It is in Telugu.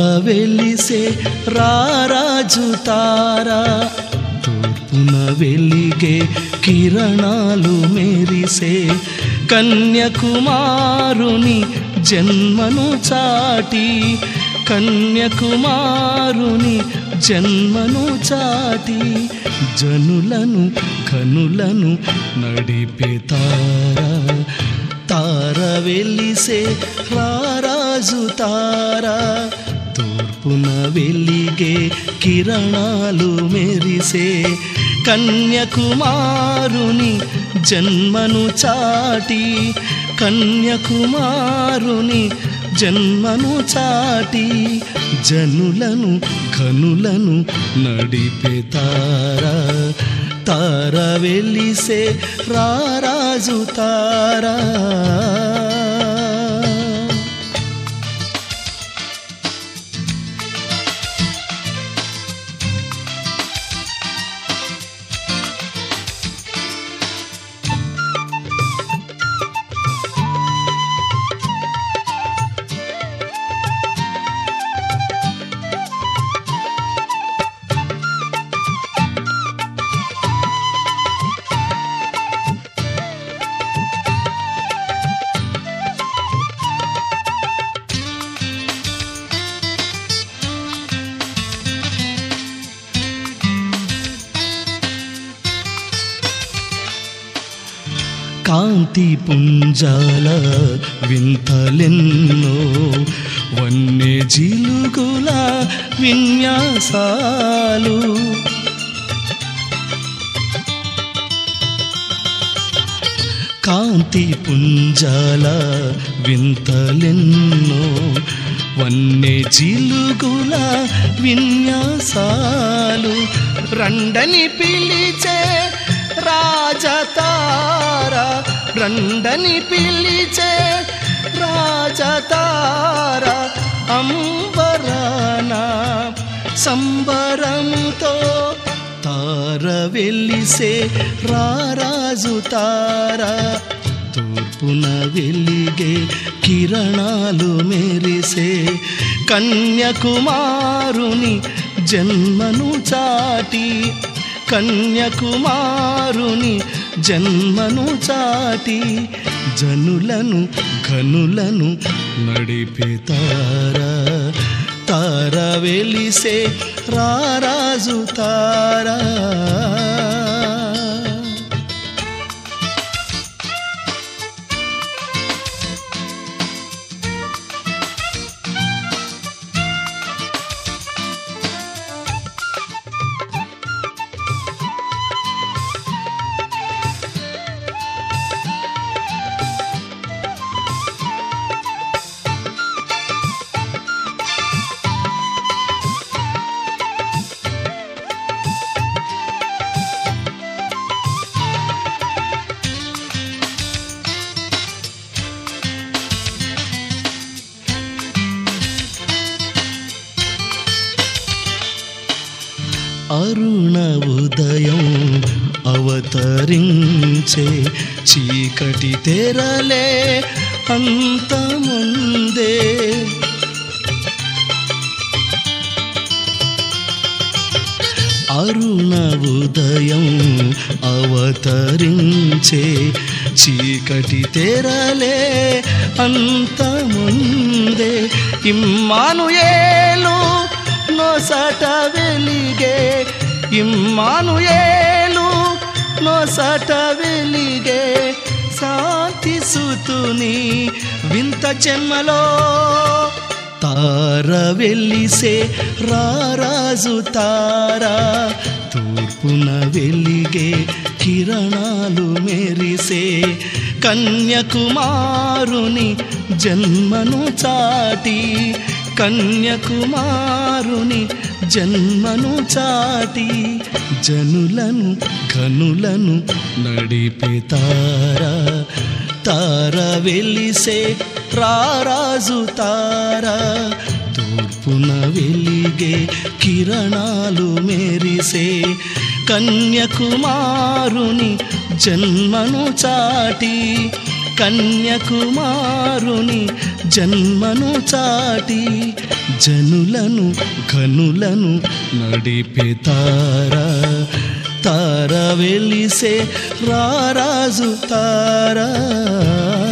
వెలిసే రారాజు తారా తూర్పున వెలిగే కిరణాలు మెరిసే కన్యకుమారుని జన్మను చాటి కన్యకుమారుని జన్మను చాటి జనులను కనులను నడిపే తారా తార వెలిసే రారాజు తారా తూర్పున వెలిగే కిరణాలు మెరిసే కన్యకుమారుని జన్మను చాటి కన్యకుమారుని జన్మను చాటి జనులను కనులను నడిపే తారా తార వెలిసే రారాజు తారా కాంతి పుంజాల వింతలెన్నో వన్య జిలుగుల విన్యాసాలు కాంతి పుంజాల వింతలెన్నో వన్య జిలుగుల విన్యాసాలు రండని పిలిచే రాజతార రండని పిలిచే రాజతార అంబరాన సంబరంతో తార వెలిసే రారాజు తార తూర్పున వెలిగే కిరణాలు మెరిసే కన్యకుమారుని జన్మను చాటి కన్యకుమారుని జన్మను చాటి జనులను ఘనులను నడిపే తారా తార వెలిసే రారాజు తారా అరుణ ఉదయం అవతరించే చీకటి తెరలే అంతముందే అరుణ ఉదయం అవతరించే చీకటి తెరలే అంతముందే ఇమ్మానుయేలు నొసట వెలిగే ఇమ్మానుయేలు నొసట వెలిగే శాంతి సుతుని వింత జన్మలో తార వెలిసే రారాజు తారా తూర్పున వెలిగే కిరణాలు మెరిసే కన్యకుమారుని జన్మను చాటి కన్యకుమారుని జన్మను చాటి జనులను ఘనులను నడిపే తారా తార వెలిసే రారాజు తారా తూర్పున వెలిగే కిరణాలు మెరిసే కన్యకుమారుని జన్మను చాటి కన్యకుమారుని జన్మను చాటి జనులను ఘనులను నడిపే తారా తార వెలిసే రారాజు తారా